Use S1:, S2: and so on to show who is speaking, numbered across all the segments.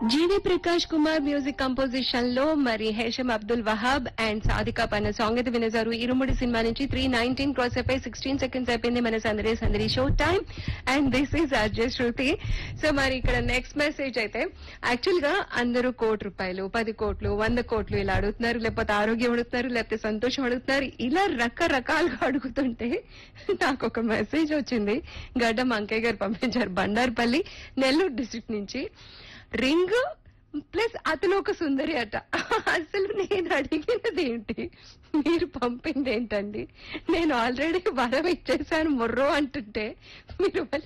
S1: జీవి Prakash Kumar music composition లో మరి Hesham Abdul Wahab and Sadhika పన్న సాంగ్ అయితే వినేశారు ఇరుముడి సినిమా నుంచి త్రీ నైన్టీన్ క్రాస్ అయిపోయి సిక్స్టీన్ సెకండ్స్ అయిపోయింది మన సందడి సందడి show time and this is R J Shruti so మరి ఇక్కడ నెక్స్ట్ మెసేజ్ అయితే యాక్చువల్ గా అందరూ కోటి రూపాయలు పది కోట్లు వంద కోట్లు ఇలా అడుగుతున్నారు లేకపోతే ఆరోగ్యం అడుగుతున్నారు లేకపోతే సంతోషం అడుగుతున్నారు ఇలా రకరకాలుగా అడుగుతుంటే నాకు ఒక మెసేజ్ వచ్చింది గడ్డం అంకయ్య గారు పంపించారు బండార్పల్లి నెల్లూరు డిస్ట్రిక్ట్ నుంచి రింగ్ ప్లస్ అతను ఒక సుందరి అట అసలు నేను అడిగినది ఏంటి మీరు పంపింది ఏంటండి నేను ఆల్రెడీ వరం ఇచ్చేసాను మొర్రో అంటుంటే మీరు మళ్ళీ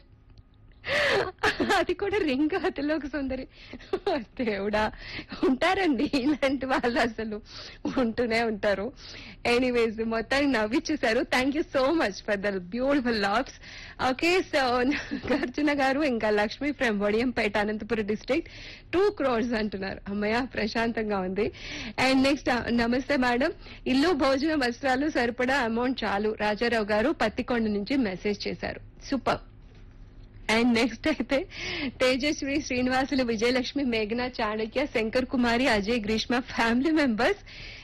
S1: అది కూడా రింగ్ అతలో ఒక సుందరి దేవుడా ఉంటారండి ఇలాంటి వాళ్ళు అసలు ఉంటూనే ఉంటారు ఎనీవేస్ మొత్తానికి నవ్విచ్చేసారు thank you so much for the beautiful laughs okay so Arjuna garu ఇంకా Lakshmi from Vadiyampeta Anantapur district two crores అంటున్నారు అమ్మయ్య ప్రశాంతంగా ఉంది అండ్ నెక్స్ట్ నమస్తే మేడం ఇల్లు భోజనం వస్త్రాలు సరిపడా అమౌంట్ చాలు రాజారావు గారు పత్తికొండ నుంచి మెసేజ్ చేశారు సూపర్ అండ్ నెక్స్ట్ అయితే తేజస్వి శ్రీనివాసులు విజయలక్ష్మి మేఘన చాణక్య శంకర్ కుమారి అజయ్ గ్రీష్మ ఫ్యామిలీ మెంబర్స్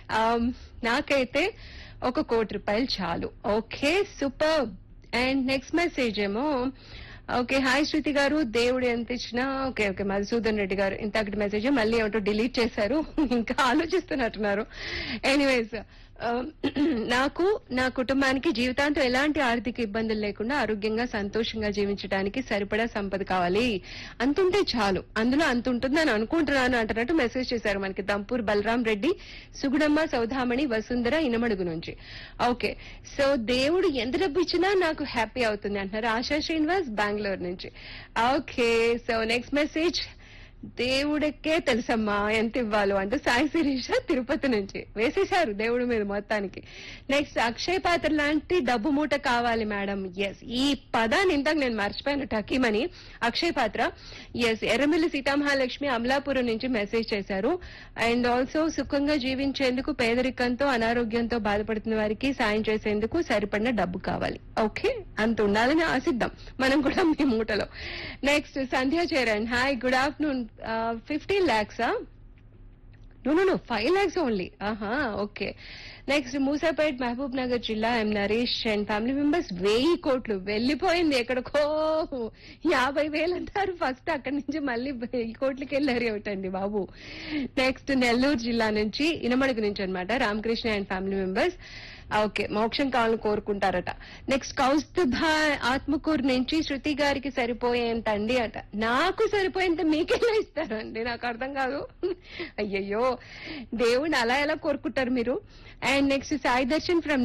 S1: నాకైతే ఒక కోటి రూపాయలు చాలు okay super and next message ఏమో ఓకే హాయ్ శృతి గారు దేవుడు ఎంత ఇచ్చినా ఓకే ఓకే మధుసూదన్ రెడ్డి గారు ఇంతకటి మెసేజ్ మళ్ళీ ఏమిటో డిలీట్ చేశారు ఇంకా ఆలోచిస్తున్నట్టున్నారు ఎనీవేస్ నాకు నా కుటుంబానికి జీవితాంతం ఎలాంటి ఆర్థిక ఇబ్బందులు లేకుండా ఆరోగ్యంగా సంతోషంగా జీవించడానికి సరిపడా సంపద కావాలి అంతుంటే చాలు అందులో అంత ఉంటుందని అనుకుంటున్నాను అంటున్నట్టు మెసేజ్ చేశారు మనకి దంపూర్ బలరాం రెడ్డి సుగుణమ్మ సౌధామణి వసుంధర ఇనమడుగు నుంచి ఓకే సో దేవుడు ఎంత డబ్బు ఇచ్చినా నాకు హ్యాపీ అవుతుంది అంటున్నారు ఆశా శ్రీనివాస్ బెంగళూరు నుంచి ఓకే సో నెక్స్ట్ మెసేజ్ దేవుడికే తెలుసమ్మా ఎంత ఇవ్వాలో అంటే సాయి శిరీష తిరుపతి నుంచి వేసేశారు దేవుడి మీద మొత్తానికి నెక్స్ట్ అక్షయ్ పాత్ర లాంటి డబ్బు మూట కావాలి మేడం ఎస్ ఈ పదాన్ని ఇంతకు నేను మర్చిపోయాను టకీమని అక్షయ్ పాత్ర ఎస్ ఎర్రమిల్లి సీతామహాలక్ష్మి అమలాపురం నుంచి మెసేజ్ చేశారు అండ్ ఆల్సో సుఖంగా జీవించేందుకు పేదరికంతో అనారోగ్యంతో బాధపడుతున్న వారికి సాయం చేసేందుకు సరిపడిన డబ్బు కావాలి ఓకే అంత ఉండాలని ఆశిద్దాం మనం కూడా మీ మూటలో next Sandhya Charan hi good afternoon fifteen ల్యాక్సా no no no five lakhs only ఆహా okay next Musapet Mahabubnagar జిల్లా M Naresh and family members వెయ్యి కోట్లు వెళ్ళిపోయింది ఎక్కడికో యాభై వేలు అంటారు ఫస్ట్ అక్కడి నుంచి మళ్ళీ వెయ్యి కోట్లకి వెళ్ళారు ఏమిటండి బాబు నెక్స్ట్ నెల్లూరు జిల్లా నుంచి ఇనమడుగు నుంచి అనమాట Ramakrishna and family members okay మోక్షం కావాలని కోరుకుంటారట నెక్స్ట్ కౌస్తుభ ఆత్మకూరు నుంచి శృతి గారికి సరిపోయేంత అండి అట నాకు సరిపోయేంత మీకెలా ఇస్తారండి నాకు అర్థం కాదు అయ్యయ్యో దేవుని అలా ఎలా కోరుకుంటారు మీరు and next Sai Darshan from